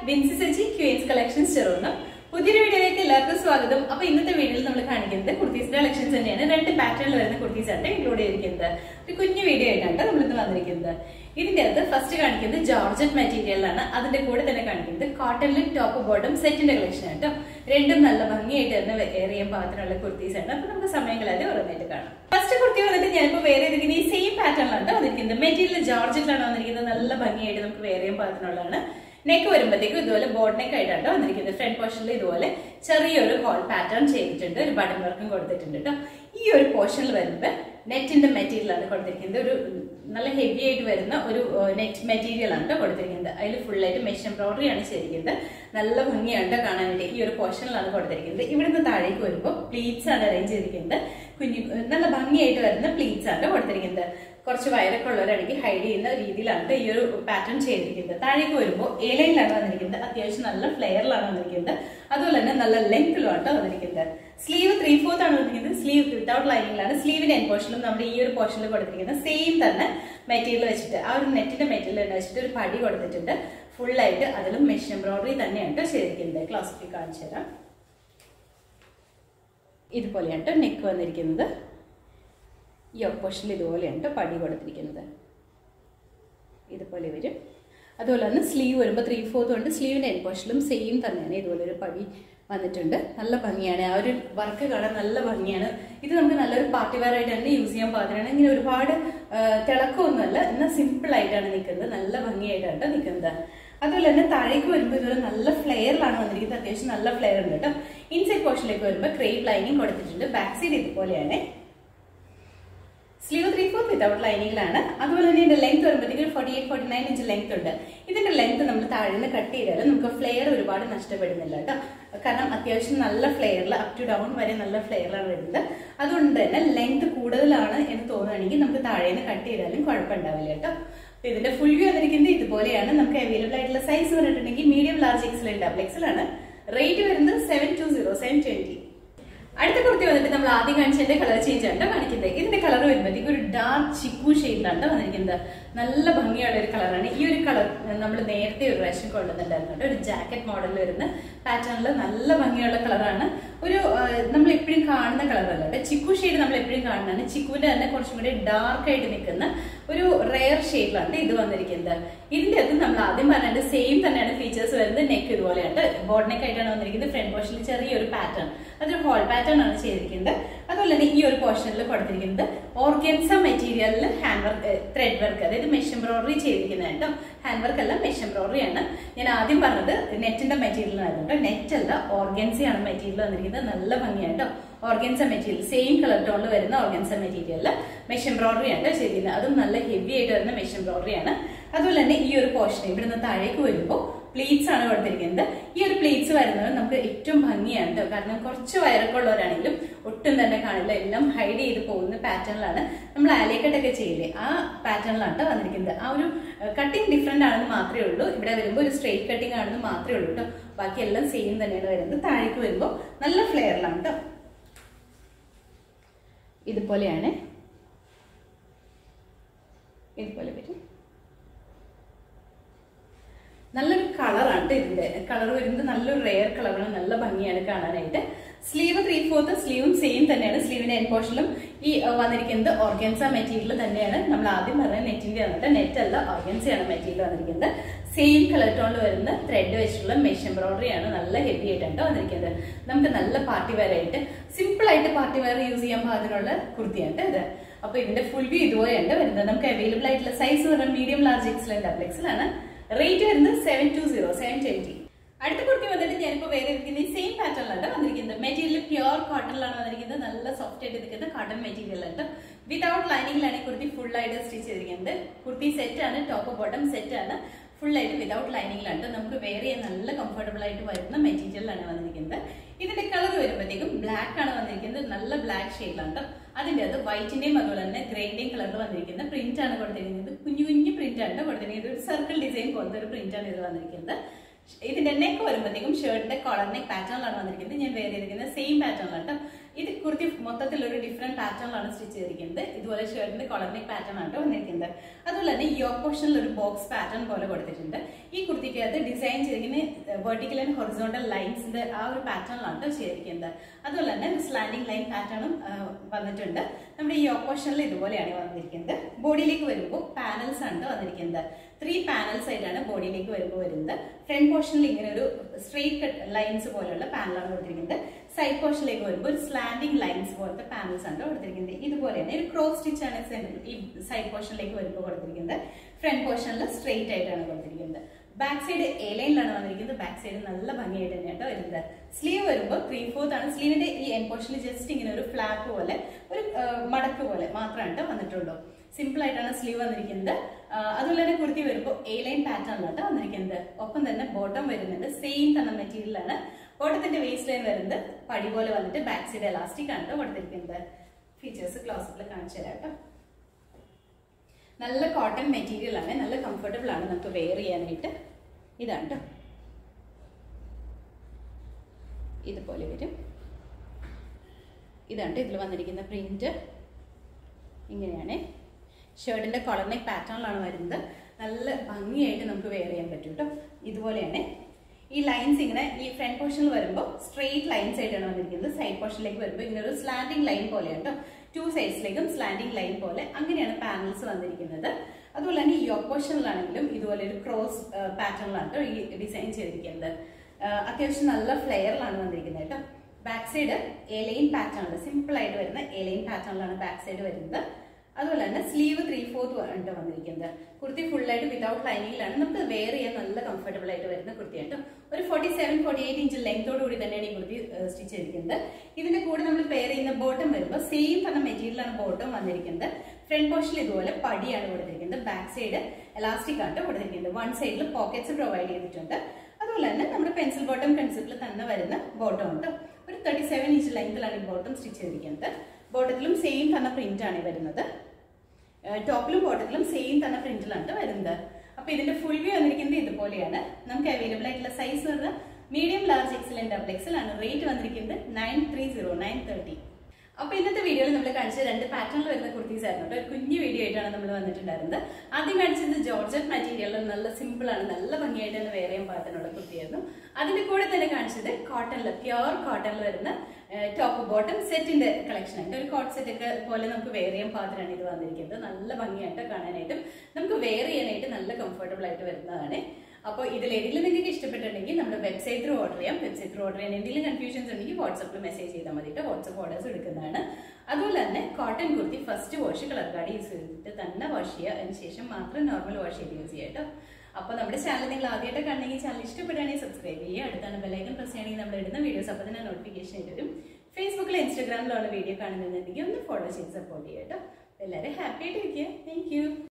Binsi Sachi queens collections ചെറുന്ന് പുതിയൊരു വീഡിയോയിലേക്ക് എല്ലാവർക്കും സ്വാഗതം അപ്പൊ ഇന്നത്തെ വീഡിയോയിൽ നമ്മൾ കാണിക്കുന്നത് കുർത്തീസിന്റെ കളക്ഷൻസ് തന്നെയാണ് രണ്ട് പാറ്റേണിൽ വരുന്ന കുർത്തീസ് ആണ് ഇൻക്ലൂഡ് ചെയ്തിരിക്കുന്നത് ഒരു കുഞ്ഞു വീഡിയോ ആയിട്ടാണ് നമ്മൾ ഇന്ന് വന്നിരിക്കുന്നത് ഇതിന്റെ അകത്ത് ഫസ്റ്റ് കാണിക്കുന്നത് ജോർജറ്റ് മെറ്റീരിയലാണ് അതിന്റെ കൂടെ തന്നെ കാണിക്കുന്നത് കോട്ടണിൽ ടോപ്പ് ബോട്ടം സെറ്റിന്റെ കളക്ഷൻ ആണ് കേട്ടോ രണ്ടും നല്ല ഭംഗിയായിട്ട് തന്നെ വെയർ ചെയ്യാൻ പാകത്തിനുള്ള കുർത്തീസ് ആണ് അപ്പൊ നമുക്ക് സമയം കളയാതെ ഓരോന്നായിട്ട് കാണാം ഫസ്റ്റ് കുർത്തി വന്നിട്ട് ഞാനിപ്പോ വേറെ ഇരിക്കുന്ന ഈ സെയിം പാറ്റേണിലാണ് വന്നിരിക്കുന്നത് മെറ്റീരിയൽ ജോർജറ്റിലാണ് വന്നിരിക്കുന്നത് നല്ല ഭംഗിയായിട്ട് നമുക്ക് വെയർ ചെയ്യാൻ പാകത്തിനുള്ളതാണ് നെക്ക് വരുമ്പോഴത്തേക്കും ഇതുപോലെ ബോർഡ് നെക്ക് ആയിട്ടാണ് വന്നിരിക്കുന്നത് ഫ്രണ്ട് പോർഷനിൽ ഇതുപോലെ ചെറിയൊരു ഹോൾ പാറ്റേൺ ചെയ്തിട്ടുണ്ട് ഒരു ബട്ടൺ വർക്കും കൊടുത്തിട്ടുണ്ട് കേട്ടോ ഈ ഒരു പോർഷനിൽ വരുമ്പോൾ നെറ്റിന്റെ മെറ്റീരിയൽ ആണ് കൊടുത്തിരിക്കുന്നത് ഒരു നല്ല ഹെവി ആയിട്ട് വരുന്ന ഒരു നെറ്റ് മെറ്റീരിയൽ ആണ് കേട്ടോ കൊടുത്തിരിക്കുന്നത് അതിൽ ഫുള്ളായിട്ട് മെഷ് എംബ്രോയിഡറി ആണ് ചെയ്തിരിക്കുന്നത് നല്ല ഭംഗിയാണ് ട്ടോ കാണാനായിട്ട് ഈ ഒരു പോർഷനിലാണ് കൊടുത്തിരിക്കുന്നത് ഇവിടുന്ന് താഴേക്ക് വരുമ്പോൾ പ്ലീറ്റ്സ് ആണ് അറേഞ്ച് ചെയ്തിരിക്കുന്നത് കുഞ്ഞു നല്ല ഭംഗിയായിട്ട് വരുന്ന പ്ലീറ്റ്സ് ആണ് കൊടുത്തിരിക്കുന്നത് കുറച്ച് വയറൊക്കെ ഉള്ളവരാണെങ്കിൽ ഹൈഡ് ചെയ്യുന്ന രീതിയിലാണ് ഈ ഒരു പാറ്റേൺ ചെയ്തിരിക്കുന്നത് താഴേക്ക് വരുമ്പോൾ ഏലയിലാണ് വന്നിരിക്കുന്നത് അത്യാവശ്യം നല്ല ഫ്ലെയറിലാണ് വന്നിരിക്കുന്നത് അതുപോലെ തന്നെ നല്ല ലെങ്ത്തിലുമാണ് വന്നിരിക്കുന്നത് സ്ലീവ് ത്രീ ഫോർത്ത് ആണ് വന്നിരിക്കുന്നത് സ്ലീവ് വിത്തൗട്ട് ലൈനിങ്ങിലാണ് സ്ലീവിന്റെ എൻ പോർഷനിലും നമ്മുടെ ഈ ഒരു പോർഷനിൽ കൊടുത്തിരിക്കുന്നത് സെയിം തന്നെ മെറ്റീരിയൽ വെച്ചിട്ട് ആ ഒരു നെറ്റിന്റെ മെറ്റീരിയൽ തന്നെ വെച്ചിട്ട് ഒരു പടി കൊടുത്തിട്ടുണ്ട് ഫുൾ ആയിട്ട് അതിലും മെഷ് എംബ്രോയിഡറി തന്നെയാണ് ചെയ്തിരിക്കുന്നത് ക്ലാസ്സിൽ കാണിച്ചു തരാം ഇതുപോലെയാണ് നെക്ക് വന്നിരിക്കുന്നത് ഈ ഓപ്പോഷനിൽ ഇതുപോലെയാണ് പടി കൊടുത്തിരിക്കുന്നത് ഇതുപോലെ വരും അതുപോലെ തന്നെ സ്ലീവ് വരുമ്പോൾ ത്രീ ഫോർത്ത് ഉണ്ട് സ്ലീവിൻ്റെ എൻ പോഷനിലും സെയിം തന്നെയാണ് ഇതുപോലെ ഒരു പടി വന്നിട്ടുണ്ട് നല്ല ഭംഗിയാണ് ആ ഒരു വർക്ക് കാണാൻ നല്ല ഭംഗിയാണ് ഇത് നമുക്ക് നല്ലൊരു പാർട്ടി വെയർ ആയിട്ട് തന്നെ യൂസ് ചെയ്യാൻ പാകത്തിനാണ് ഇങ്ങനെ ഒരുപാട് തിളക്കമൊന്നുമല്ല എന്നാൽ സിമ്പിൾ ആയിട്ടാണ് നിൽക്കുന്നത് നല്ല ഭംഗിയായിട്ടാണ് നിൽക്കുന്നത് അതുപോലെ തന്നെ താഴേക്ക് വരുമ്പോൾ ഇതുപോലെ നല്ല ഫ്ലെയറിലാണ് വന്നിരിക്കുന്നത് അത്യാവശ്യം നല്ല ഫ്ലെയർ ഉണ്ട് കേട്ടോ ഇൻസൈഡ് പോർഷനിലേക്ക് വരുമ്പോൾ ക്രേപ്പ് ലൈനിങ് കൊടുത്തിട്ടുണ്ട് ബാക്ക് സൈഡ് ഇതുപോലെയാണ് സ്ലീവ് ത്രീ ഫോർത്ത് വിതൗട്ട് ലൈനിങ്ങിലാണ് അതുപോലെ തന്നെ ഇതിന്റെ ലെങ്ത് വരുമ്പോഴത്തേക്കും forty eight forty nine inch length ഉണ്ട് ഇതിന്റെ ലെങ്ത് നമ്മൾ താഴെ നിന്ന് കട്ട് ചെയ്താൽ നമുക്ക് ഫ്ലെയർ ഒരുപാട് നഷ്ടപ്പെടുന്നില്ല കേട്ടോ കാരണം അത്യാവശ്യം നല്ല ഫ്ലെയറിൽ അപ് ടു ഡൗൺ വരെ നല്ല ഫ്ലെയറിലാണ് വരുന്നത് അതുകൊണ്ട് തന്നെ ലെങ്ത് കൂടുതലാണ് എന്ന് തോന്നുകയാണെങ്കിൽ നമുക്ക് താഴെ നിന്ന് കട്ട് ചെയ്താലും കുഴപ്പമുണ്ടാവില്ല കേട്ടോ അപ്പൊ ഇതിന്റെ ഫുൾ വ്യൂ വന്നിരിക്കുന്നത് ഇതുപോലെയാണ് നമുക്ക് അവൈലബിൾ ആയിട്ടുള്ള സൈസ് പറഞ്ഞിട്ടുണ്ടെങ്കിൽ medium large XL double XL ആണ് റേറ്റ് വരുന്നത് seven two zero seven twenty അടുത്ത കുർത്തി വന്നിട്ട് നമ്മൾ ആദ്യം കാണിച്ചതിന്റെ കളർ ചേഞ്ച് ആണ് കാണിക്കുന്നത് ഇതിന്റെ കളർ വരുമ്പോഴത്തേക്ക് ഒരു ഡാർക്ക് ചിക്കു ഷെയ്ഡിലാണ് വന്നിരിക്കുന്നത് നല്ല ഭംഗിയുള്ള ഒരു കളറാണ് ഈ ഒരു കളർ നമ്മൾ നേരത്തെ ഒരു പ്രാവശ്യം കൊണ്ടുവന്നിട്ടുണ്ടായിരുന്നു ഒരു ജാക്കറ്റ് മോഡലിൽ വരുന്ന പാറ്റേണിൽ നല്ല ഭംഗിയുള്ള കളറാണ് ഒരു നമ്മൾ എപ്പോഴും കാണുന്ന കളറല്ല കേട്ടോ ചിക്കു ഷെയ്ഡ് നമ്മൾ എപ്പോഴും കാണുന്നതാണ് ചിക്കുവിന്റെ തന്നെ കുറച്ചും കൂടി ഡാർക്ക് ആയിട്ട് നിൽക്കുന്ന ഒരു റെയർ ഷെയ്ഡിലാണ് ഇത് വന്നിരിക്കുന്നത് ഇതിന്റെ അത് നമ്മൾ ആദ്യം പറഞ്ഞത് സെയിം തന്നെയാണ് ഫീച്ചേഴ്സ് വരുന്നത് നെക്ക് ഇതുപോലെയാണ് ബോർഡ് നെക്ക് ആയിട്ടാണ് വന്നിരിക്കുന്നത് ഫ്രണ്ട് പോർഷനിൽ ചെറിയൊരു പാറ്റേൺ അതൊരു ഹോൾ പാറ്റേൺ ആണ് ചെയ്തിരിക്കുന്നത് അതുപോലെ തന്നെ ഈ ഒരു പോർഷനിൽ കൊടുത്തിരിക്കുന്നത് ഓർഗൻസ മെറ്റീരിയലിൽ ഹാൻഡ് വർക്ക് ത്രെഡ് വർക്ക് അതായത് മെഷ് എംബ്രോയിഡറി ചെയ്തിരിക്കുന്നത് കേട്ടോ ഹാൻഡ് വർക്ക് അല്ല മെഷ് എംബ്രോയിഡറി ആണ് ഞാൻ ആദ്യം പറഞ്ഞത് നെറ്റിന്റെ മെറ്റീരിയൽ ആയിരുന്നു നെറ്റ് അല്ല ഓർഗൻസി ആണ് മെറ്റീരിയൽ വന്നിരിക്കുന്നത് നല്ല ഭംഗിയാണ് കേട്ടോ ഓർഗൻസ മെറ്റീരിയൽ സെയിം കളർ ടോണിൽ വരുന്ന ഓർഗൻസ മെറ്റീരിയൽ മെഷ് എംബ്രോയിഡറി ആണ് ചെയ്തിരുന്നത് അതും നല്ല ഹെവി ആയിട്ട് വരുന്ന മെഷ് എംബ്രോയിഡറി ആണ് അതുപോലെ തന്നെ ഈ ഒരു പോർഷൻ ഇവിടുന്ന് താഴേക്ക് വരുമ്പോൾ പ്ലീറ്റ്സ് ആണ് കൊടുത്തിരിക്കുന്നത് ഈ ഒരു പ്ലീറ്റ്സ് വരുന്നത് നമുക്ക് ഏറ്റവും ഭംഗിയാണ് കേട്ടോ കാരണം കുറച്ച് വയറൊക്കെ ഉള്ളവരാണെങ്കിലും ഒട്ടും തന്നെ കാണില്ല എല്ലാം ഹൈഡ് ചെയ്ത് പോകുന്ന പാറ്റേണിലാണ് നമ്മൾ ആലേക്കട്ടൊക്കെ ചെയ്യില്ലേ ആ പാറ്റേണിലാണ് വന്നിരിക്കുന്നത് ആ ഒരു കട്ടിങ് ഡിഫറെന്റ് ആണെന്ന് മാത്രമേ ഉള്ളൂ ഇവിടെ വരുമ്പോൾ ഒരു സ്ട്രെയിറ്റ് കട്ടിങ് ആണെന്ന് മാത്രമേ ഉള്ളൂ കേട്ടോ ബാക്കി എല്ലാം സെയിം തന്നെയാണ് വരുന്നത് താഴേക്ക് വരുമ്പോൾ നല്ല ഫ്ലെയറിലാണ് കേട്ടോ ഇതുപോലെയാണ് ഇതുപോലെ വരും നല്ലൊരു കളറാണ് ഇതിന്റെ കളർ വരുന്നത് നല്ലൊരു റെയർ കളറാണ് നല്ല ഭംഗിയാണ് കാണാനായിട്ട് സ്ലീവ് ത്രീ ഫോർത്ത് സ്ലീവും സെയിം തന്നെയാണ് സ്ലീവിന്റെ എൻ പോർഷനിലും ഈ വന്നിരിക്കുന്നത് ഓർഗൻസ മെറ്റീരിയൽ തന്നെയാണ് നമ്മൾ ആദ്യം പറഞ്ഞ നെറ്റിന്റെ വന്നിട്ട് നെറ്റ് അല്ല ഓർഗൻസയാണ് മെറ്റീരിയൽ വന്നിരിക്കുന്നത് സെയിം കളർ ടോണിൽ വരുന്ന ത്രെഡ് വെച്ചിട്ടുള്ള മെഷ് എംബ്രോയിഡറി ആണ് നല്ല ഹെവി ആയിട്ടാണ് വന്നിരിക്കുന്നത് നമുക്ക് നല്ല പാർട്ടി വെയർ ആയിട്ട് സിമ്പിൾ ആയിട്ട് പാർട്ടി വെയർ യൂസ് ചെയ്യാൻ പാകത്തിനുള്ള കുർത്തിയാണ് ഇത് അപ്പൊ ഇതിന്റെ ഫുൾ വ്യൂ ഇതുപോലെയാണ് വരുന്നത് നമുക്ക് അവൈലബിൾ ആയിട്ടുള്ള സൈസ് പറഞ്ഞാൽ medium large XL double XL ആണ് റേറ്റ് വരുന്നത് seven two zero seven twenty അടുത്ത കുർത്തി വന്നിട്ട് ഞാനിപ്പോ വേറെ ഇരിക്കുന്ന ഈ സെയിം പാറ്റേണിലാണ് വന്നിരിക്കുന്നത് മെറ്റീരിയൽ പ്യുവർ കോട്ടണിലാണ് വന്നിരിക്കുന്നത് നല്ല സോഫ്റ്റ് ആയിട്ട് ഇരിക്കുന്ന കോട്ടൺ മെറ്റീരിയൽ ഉണ്ട് വിതൗട്ട് ലൈനിങ്ങിലാണ് ഈ കുർത്തി ഫുൾ ആയിട്ട് സ്റ്റിച്ച് ചെയ്തിരിക്കുന്നത് കുർത്തി സെറ്റ് ആണ് ടോപ്പ് ബോട്ടം സെറ്റ് ആണ് ഫുൾ ആയിട്ട് വിതൗട്ട് ലൈനിങ്ങിലാണ് നമുക്ക് വേറെ ചെയ്യാൻ നല്ല കംഫർട്ടബിൾ ആയിട്ട് വരുന്ന മെറ്റീരിയലാണ് വന്നിരിക്കുന്നത് ഇതിന്റെ കളർ വരുമ്പോഴത്തേക്കും ബ്ലാക്ക് ആണ് വന്നിരിക്കുന്നത് നല്ല ബ്ലാക്ക് ഷെയ്ഡിലാണ് അതിന്റെ അത് വൈറ്റിന്റെയും അതുപോലെ തന്നെ ഗ്രേന്റെയും കളറിൽ വന്നിരിക്കുന്ന പ്രിന്റ് ആണ് കൊടുത്തിരിക്കുന്നത് കുഞ്ഞു കുഞ്ഞു പ്രിന്റ് ആണ് കൊടുത്തിരിക്കുന്നത് ഒരു സർക്കിൾ ഡിസൈൻ പോലത്തെ ഒരു പ്രിന്റ് ആണ് ഇത് വന്നിരിക്കുന്നത് ഇതിന്റെ നെക്ക് വരുമ്പോഴത്തേക്കും ഷർട്ടിന്റെ കോളർ നെക്ക് പാറ്റേണിലാണ് വന്നിരിക്കുന്നത് ഞാൻ വേറെ ഇരിക്കുന്നത് സെയിം പാറ്റേണിലാണ് ഇത് കുർത്തി മൊത്തത്തിൽ ഒരു ഡിഫറെന്റ് പാറ്റേണിലാണ് സ്റ്റിച്ച് ചെയ്തിരിക്കുന്നത് ഇതുപോലെ ഷർട്ടിന്റെ കൊളർണിക് പാറ്റേൺ ആണ് വന്നിരിക്കുന്നത് അതുപോലെ തന്നെ ഈ ഓപ്പോഷനിൽ ഒരു ബോക്സ് പാറ്റേൺ പോലെ കൊടുത്തിട്ടുണ്ട് ഈ കുർത്തിക്കകത്ത് ഡിസൈൻ ചെയ്തിരിക്കുന്ന വെർട്ടിക്കൽ ആൻഡ് ഹൊറിസോണ്ടൽ ലൈൻസിന്റെ ആ ഒരു പാറ്റേണിലാണ് ചെയ്തിരിക്കുന്നത് അതുപോലെ തന്നെ സ്ലാൻഡിംഗ് ലൈൻ പാറ്റേണും വന്നിട്ടുണ്ട് നമ്മുടെ ഈ ഓപ്പോഷനിൽ ഇതുപോലെയാണ് വന്നിരിക്കുന്നത് ബോഡിയിലേക്ക് വരുമ്പോൾ പാനൽസ് ആണ് വന്നിരിക്കുന്നത് ത്രീ പാനൽസ് ആയിട്ടാണ് ബോഡിയിലേക്ക് വരുമ്പോൾ വരുന്നത് ഫ്രണ്ട് പോർഷനിൽ ഇങ്ങനെ ഒരു സ്ട്രെയിറ്റ് കട്ട് ലൈൻസ് പോലെയുള്ള പാനലാണ് കൊടുത്തിരിക്കുന്നത് സൈഡ് പോർഷനിലേക്ക് വരുമ്പോൾ ഒരു സ്ലാൻഡിംഗ് ലൈൻസ് പോലത്തെ പാനൽസ് ആണ് കൊടുത്തിരിക്കുന്നത് ഇതുപോലെ തന്നെ ഒരു ക്രോസ് സ്റ്റിച്ച് ആണ് center- ഈ സൈഡ് പോർഷനിലേക്ക് വരുമ്പോൾ കൊടുത്തിരിക്കുന്നത് ഫ്രണ്ട് പോർഷനിൽ സ്ട്രെയിറ്റ് ആയിട്ടാണ് കൊടുത്തിരിക്കുന്നത് ബാക്ക് സൈഡ് എ ലൈനിലാണ് വന്നിരിക്കുന്നത് ബാക്ക് സൈഡ് നല്ല ഭംഗിയായിട്ട് തന്നെയാണ് വരുന്നത് സ്ലീവ് വരുമ്പോൾ ത്രീ ഫോർത്ത് ആണ് സ്ലീവിന്റെ ഈ എൻ പോർഷനിൽ ജസ്റ്റ് ഇങ്ങനെ ഒരു ഫ്ലാപ്പ് പോലെ ഒരു ആ, മടക്ക് പോലെ മാത്രമാണ് വന്നിട്ടുള്ളൂ സിമ്പിൾ ആയിട്ടാണ് സ്ലീവ് വന്നിരിക്കുന്നത് ആ, അതുപോലെ തന്നെ കുർത്തി വരുമ്പോൾ എ ലൈൻ പാറ്റേണിലാണ് വന്നിരിക്കുന്നത് ഒപ്പം തന്നെ ബോട്ടം വരുന്നുണ്ട് സെയിം തന്നെ മെറ്റീരിയലാണ് ബോട്ടത്തിന്റെ വേസ്റ്റ് ലൈൻ വരുന്നത് പടി പോലെ വന്നിട്ട് ബാക്ക് സൈഡ് എലാസ്റ്റിക് ആണ് ട്ടോ കൊടുത്തിരിക്കുന്നത് ഫീച്ചേഴ്സ് ക്ലോസപ്പിൽ കാണിച്ചു തരാം കേട്ടോ നല്ല കോട്ടൺ മെറ്റീരിയൽ ആണ് നല്ല കംഫർട്ടബിൾ ആണ് നമുക്ക് വെയർ ചെയ്യാനായിട്ട് ഇതാണ് ട്ടോ ഇതുപോലെ വരും ഇതാണ് ഇതിൽ വന്നിരിക്കുന്ന പ്രിന്റ് ഇങ്ങനെയാണ് ഷർട്ടിന്റെ കൊളർനെക്ക് പാറ്റേണിലാണ് വരുന്നത് നല്ല ഭംഗിയായിട്ട് നമുക്ക് വെയർ ചെയ്യാൻ പറ്റും കേട്ടോ ഇതുപോലെയാണ് ഈ ലൈൻസ് ഇങ്ങനെ ഈ ഫ്രണ്ട് പോർഷനിൽ വരുമ്പോൾ സ്ട്രെയിറ്റ് ലൈൻസ് ആയിട്ടാണ് വന്നിരിക്കുന്നത് സൈഡ് പോർഷനിലേക്ക് വരുമ്പോൾ ഇങ്ങനെ ഒരു സ്ലാൻഡിംഗ് ലൈൻ പോലെയാണ് കേട്ടോ ടു സൈഡ്സിലേക്കും സ്ലാൻഡിംഗ് ലൈൻ പോലെ അങ്ങനെയാണ് പാനൽസ് വന്നിരിക്കുന്നത് അതുപോലെ തന്നെ ഈ ഓപ്പോഷനിലാണെങ്കിലും ഇതുപോലെ ഒരു ക്രോസ് പാറ്റേണിലാണ് കേട്ടോ ഈ ഡിസൈൻ ചെയ്തിരിക്കുന്നത് ആ, അത്യാവശ്യം നല്ല ഫ്ലെയറിലാണ് വന്നിരിക്കുന്നത് കേട്ടോ back side A line pattern simple ആയിട്ട് വരുന്ന എലൈൻ പാറ്റേണിലാണ് ബാക്ക് സൈഡ് വരുന്നത് അതുപോലെ തന്നെ സ്ലീവ് ത്രീ ഫോർത്ത് ആണ് വന്നിരിക്കുന്നത് കുർത്തി ഫുൾ ആയിട്ട് വിതൗട്ട് ലൈനിങ്ങിലാണ് നമുക്ക് വെയർ ചെയ്യാൻ നല്ല കംഫർട്ടബിൾ ആയിട്ട് വരുന്ന കുർത്തിയായിട്ട് ഒരു forty seven forty eight inch ലെങ്തോട് കൂടി തന്നെയാണ് ഈ കുർത്തി സ്റ്റിച്ച് ചെയ്തിരിക്കുന്നത് ഇതിന്റെ കൂടെ നമ്മൾ പെയർ ചെയ്യുന്ന ബോട്ടം വരുമ്പോൾ സെയിം പറഞ്ഞ മെറ്റീരിയലാണ് ബോട്ടം വന്നിരിക്കുന്നത് ഫ്രണ്ട് പോർഷനിൽ ഇതുപോലെ പടിയാണ് കൊടുത്തിരിക്കുന്നത് ബാക്ക് സൈഡ് എലാസ്റ്റിക് ആണ് കൊടുത്തിരിക്കുന്നത് വൺ സൈഡിൽ പോക്കറ്റ്സ് പ്രൊവൈഡ് ചെയ്തിട്ടുണ്ട് അതുപോലെ തന്നെ നമ്മുടെ പെൻസിൽ ബോട്ടം കൺസെപ്റ്റിൽ തന്നെ വരുന്ന ബോട്ടം ഉണ്ട് ഒരു തേർട്ടി സെവൻ ഇഞ്ച് ലെങ്തിലാണ് ഈ ബോട്ടം സ്റ്റിച്ച് ചെയ്തിരിക്കുന്നത് ബോട്ടത്തിലും സെയിം തന്നെ പ്രിന്റ് ആണ് ഈ വരുന്നത് ടോപ്പിലും ബോട്ടത്തിലും സെയിം തന്നെ പ്രിന്റിലാണ് വരുന്നത് അപ്പൊ ഇതിന്റെ ഫുൾ വ്യൂ വന്നിരിക്കുന്നത് ഇതുപോലെയാണ് നമുക്ക് അവൈലബിൾ ആയിട്ടുള്ള സൈസ് വരുന്നത് medium large XL and double XL ആണ് റേറ്റ് വന്നിരിക്കുന്നത് nine three zero nine thirty അപ്പൊ ഇന്നത്തെ വീഡിയോയിൽ നമ്മൾ കാണിച്ച രണ്ട് പാറ്റേണിൽ വരുന്ന കുർത്തീസ് ആയിരുന്നു കേട്ടോ ഒരു കുഞ്ഞു വീഡിയോ ആയിട്ടാണ് നമ്മൾ വന്നിട്ടുണ്ടായിരുന്നത് ആദ്യം കാണിച്ചത് ജോർജറ്റ് മെറ്റീരിയൽ നല്ല സിമ്പിൾ ആണ് നല്ല ഭംഗിയായിട്ട് തന്നെ വേറെയും പാറ്റേണുള്ള കുർത്തിയായിരുന്നു അതിന്റെ കൂടെ തന്നെ കാണിച്ചത് കോട്ടണിൽ പ്യുവർ കോട്ടണിൽ വരുന്ന ടോപ്പ് ബോട്ടം സെറ്റിന്റെ കളക്ഷൻ ആയിട്ട് ഒരു കോട്ട് സെറ്റ് ഒക്കെ പോലെ നമുക്ക് വെയർ ചെയ്യാൻ പാത്രമാണ് ഇത് വന്നിരിക്കുന്നത് നല്ല ഭംഗിയായിട്ട് കാണാനായിട്ടും നമുക്ക് വെയർ ചെയ്യാനായിട്ട് നല്ല കംഫർട്ടബിൾ ആയിട്ട് വരുന്നതാണ് അപ്പോൾ ഇതിൽ ഏതെങ്കിലും നിങ്ങൾക്ക് ഇഷ്ടപ്പെട്ടിട്ടുണ്ടെങ്കിൽ നമ്മുടെ വെബ്സൈറ്റ് ത്രൂ ഓർഡർ ചെയ്യാം വെബ്സൈറ്റ് ത്രൂ ഓർഡർ ചെയ്യാൻ എന്തെങ്കിലും കൺഫ്യൂഷൻസ് ഉണ്ടെങ്കിൽ വാട്സപ്പിൽ മെസ്സേജ് ചെയ്താൽ മതി കേട്ടോ വാട്സപ്പ് ഓർഡേഴ്സ് എടുക്കുന്നതാണ് അതുപോലെ തന്നെ cotton kurti first wash colour card use ചെയ്തിട്ട് തന്നെ വാഷ് ചെയ്യുക അതിന് ശേഷം മാത്രം നോർമൽ വാഷ് ചെയ്ത് യൂസ് ചെയ്യുക കേട്ടോ അപ്പോൾ നമ്മുടെ ചാനൽ നിങ്ങൾ ആദ്യമായിട്ട് കണ്ടെങ്കിൽ ചാനൽ ഇഷ്ടപ്പെടുകയാണെങ്കിൽ സബ്സ്ക്രൈബ് ചെയ്യുക അടുത്താണ് ബെല്ലൈക്കൻ പ്രസ് ചെയ്യണമെങ്കിൽ നമ്മൾ ഇടുന്ന വീഡിയോസ് അപ്പോൾ തന്നെ നോട്ടിഫിക്കേഷൻ വരും ഫേസ്ബുക്കിൽ ഇൻസ്റ്റാഗ്രാമിലുള്ള വീഡിയോ കാണുന്നുണ്ടെങ്കിൽ ഒന്ന് ഫോളോ ചെയ്ത് സപ്പോർട്ട് ചെയ്യുക കേട്ടോ എല്ലാവരും ഹാപ്പി ആയിട്ട് ഇരിക്കുക താങ്ക്